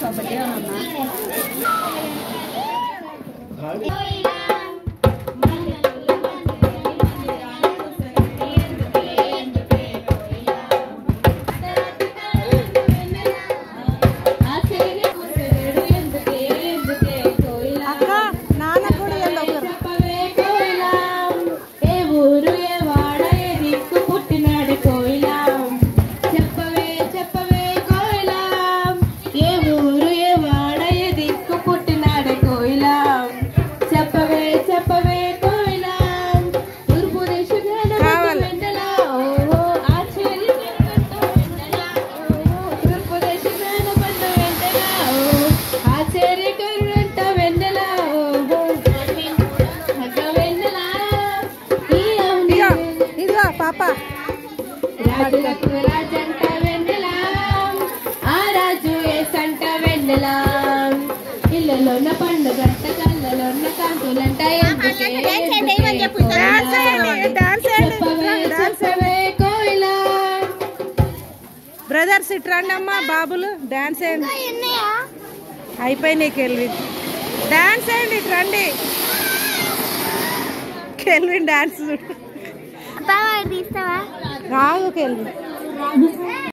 ఒకటి అన్నా అక్క నాన్న కూడా ఏందో ఒకరు చెప్పవే కోయిలా ఏ ఊరు ఏ వాడ ఏ దిక్కు పుట్టినాడు కోయిలా చెప్పవే చెప్పవే కోయిలా ఏ ఊరు ఏ వాడ ఏ దిక్కు పుట్టినాడు కోయిలా చెప్పవే చెప్పవే కోయిలా తూర్పు దేశం కావాలి. వెంటలా ఓహో ఆశ్చర్యకరమంట వెంటలా ఓహో తూర్పు దేశం పంట వెంటలా ఓహో ఆశ్చర్యకరంట వెన్నెలా ఓహో అక్క వెన్నెలా ఈ అవుని ఇదిగో ఇదిగో పాప రాజులకు రాజంట వెన్నెలా ఆ రాజు ఏసంట వెన్నెలా ఇళ్ళలోన పండుగంట కళ్ళలోన కాంతులంట ఎందుకే డాన్స్ వేయండి డాన్స్ చెప్పవే చెప్పవే కోయిలా బ్రదర్స్ ఇటు రండి అమ్మా బాబులు డాన్స్ వేయండి అయిపోయినాయి కెల్విన్ డాన్స్ వేయండి ఇటు రండి కెల్విన్ డాన్స్ చూడు బాగా తీస్తావా రాదు కెల్విన్